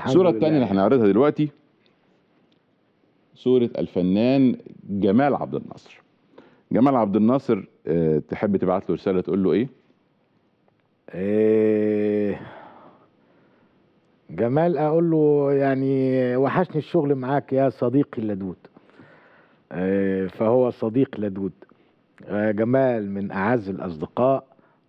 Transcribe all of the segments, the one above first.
الصورة الثانية اللي هنعرضها دلوقتي صورة الفنان جمال عبد الناصر جمال عبد الناصر آه، تحب تبعت له رسالة تقول له ايه؟ إيه جمال اقول له يعني وحشني الشغل معاك يا صديقي اللدود إيه فهو صديق لدود آه، جمال من اعز الاصدقاء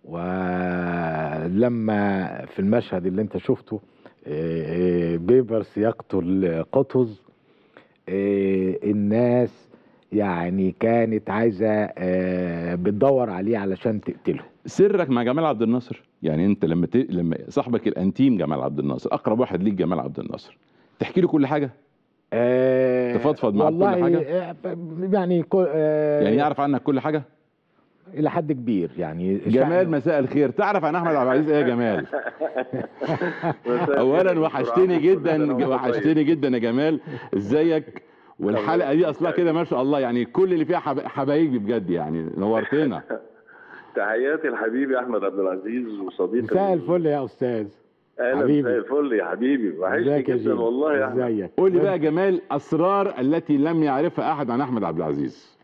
ولما في المشهد اللي انت شفته إيه، إيه، بيبرس يقتل قطز إيه، الناس يعني كانت عايزه آه، بتدور عليه علشان تقتله سرك مع جمال عبد الناصر يعني انت لما ت... لما صاحبك الانتيم جمال عبد الناصر اقرب واحد ليك جمال عبد الناصر تحكي له كل حاجة آه، تفضفض معاه بكل والله حاجة؟ آه، يعني كل آه، يعني يعرف عنك كل حاجة الى حد كبير يعني جمال شأنه- مساء الخير تعرف عن احمد عبد العزيز ايه يا جمال مساء اولا الخير وحشتني دكتور عمرو، كل جدا سنة وأنت وحشتني جدا يا جمال ازيك والحلقه دي اصلها كده ما شاء الله يعني كل اللي فيها حب- حبايبي بجد يعني نورتنا تحياتي لحبيبي احمد عبد العزيز وصديقي مساء الفل يا استاذ اهلا حبيبي. مساء الفل يا حبيبي وحشني ازيك يا جدا جيمي والله يا احمد ازيك قول لي بقى يا جمال اسرار التي لم يعرفها احد عن احمد عبد العزيز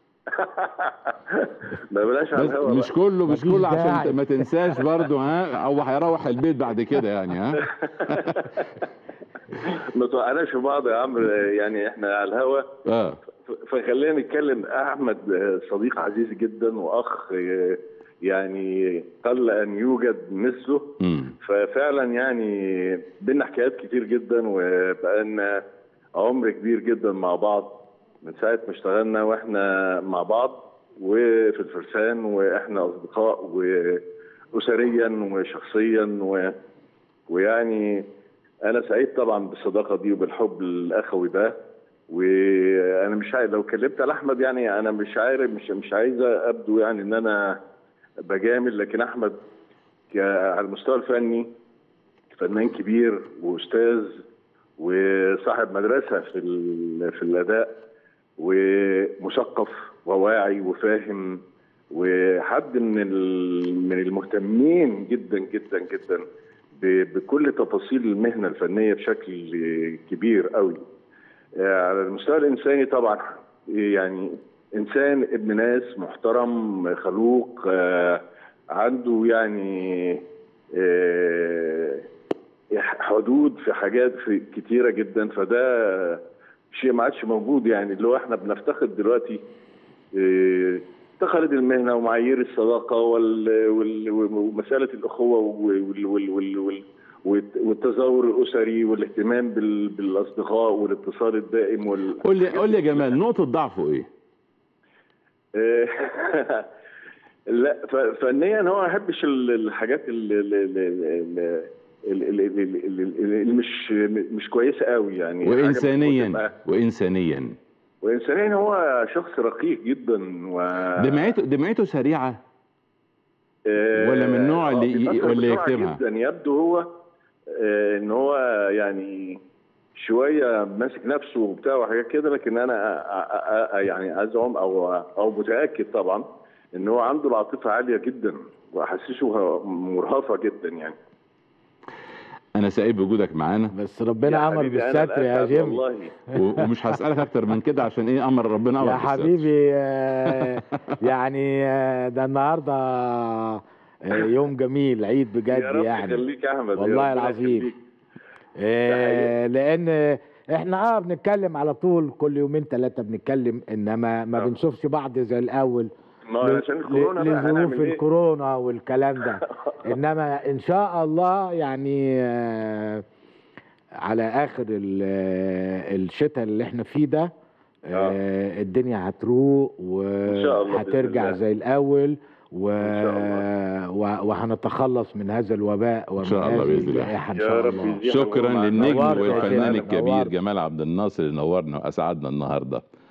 ما بلاش على بس الهوا مش كله مش مفيش كله عشان داعي. ت- ما تنساش برضه ها هو هيروح البيت بعد كده يعني ها ما توقعناش في بعض يا عمرو يعني احنا على الهوا اه فخلينا نتكلم احمد صديق عزيز جدا واخ يعني قل ان يوجد مثله امم ففعلا يعني بينا حكايات كتير جدا وبقالنا عمر كبير جدا مع بعض من ساعة ما اشتغلنا واحنا مع بعض وفي الفرسان واحنا اصدقاء واسريا وشخصيا و... ويعني انا سعيد طبعا بالصداقه دي وبالحب الاخوي ده وانا مش عارف لو كلمت على احمد يعني انا مش عارف مش مش عايز ابدو يعني ان انا بجامل لكن احمد ك- على المستوى الفني فنان كبير واستاذ وصاحب مدرسه في ال- في الاداء ومثقف وواعي وفاهم وحد من ال- من المهتمين جدا جدا جدا ب- بكل تفاصيل المهنه الفنيه بشكل كبير قوي على المستوى الانساني طبعا يعني انسان ابن ناس محترم خلوق آه، عنده يعني آه، حدود في حاجات في كتيره جدا فده شيء ما عادش موجود يعني اللي هو احنا بنفتقد دلوقتي آه، تقاليد المهنه ومعايير الصداقه وال- وال- ومساله الاخوه وال- وال- وال- وال- والت- والتزاور الاسري والاهتمام بال- بالاصدقاء والاتصال الدائم وال... قول لي قول لي يا جمال نقطه ضعفه ايه لا ف- فنيا هو ما يحبش ال- الحاجات ال- ال- ال- ال- ال- ال- ال- ال- ال- اللي مش مش كويسه قوي يعني حاجة وانسانيا بتبقى- وانسانيا وانسانيا هو شخص رقيق جدا و دمعته دمعته سريعه آه، ولا من النوع اللي- بيفكر ولا بسرعة يكتبها؟ جدا يبدو هو آه، ان هو يعني شويه ماسك نفسه وبتاع وحاجات كده لكن انا أ- أ- أ- يعني ازعم او او متاكد طبعا ان هو عنده العاطفه عاليه جدا واحسسه مرهفه جدا يعني انا سعيد بوجودك معانا بس ربنا يا امر حبيبي أنا بالستر يا الأسعد جيمي والله و- ومش هسألك أكتر من كده عشان إيه أمر ربنا أمر يا بالستر. حبيبي آه، يعني آه، ده النهارده آه، يوم جميل عيد بجد يا رب يعني يخليك يا احمد يا والله ربنا العظيم. يخليك. آه، لان احنا اه بنتكلم على طول كل يومين ثلاثه بنتكلم انما ما آه. بنشوفش بعض زي الاول ما هو عشان الكورونا بقى لظروف هنعمل ايه؟ الكورونا والكلام ده انما ان شاء الله يعني آه، على اخر ال- آه، الشتاء اللي احنا فيه ده آه، الدنيا هتروق شاء الله بإذن وهترجع الله. زي الاول و... إن شاء الله. و... وهنتخلص من هذا الوباء ومن شاء الله هذه بإذن الله. الجائحة ان يا شاء رب الله يزيد شكرا معنا. للنجم نورت يا والفنان جمال، الكبير نورت. جمال عبد الناصر اللي نورنا وأسعدنا النهارده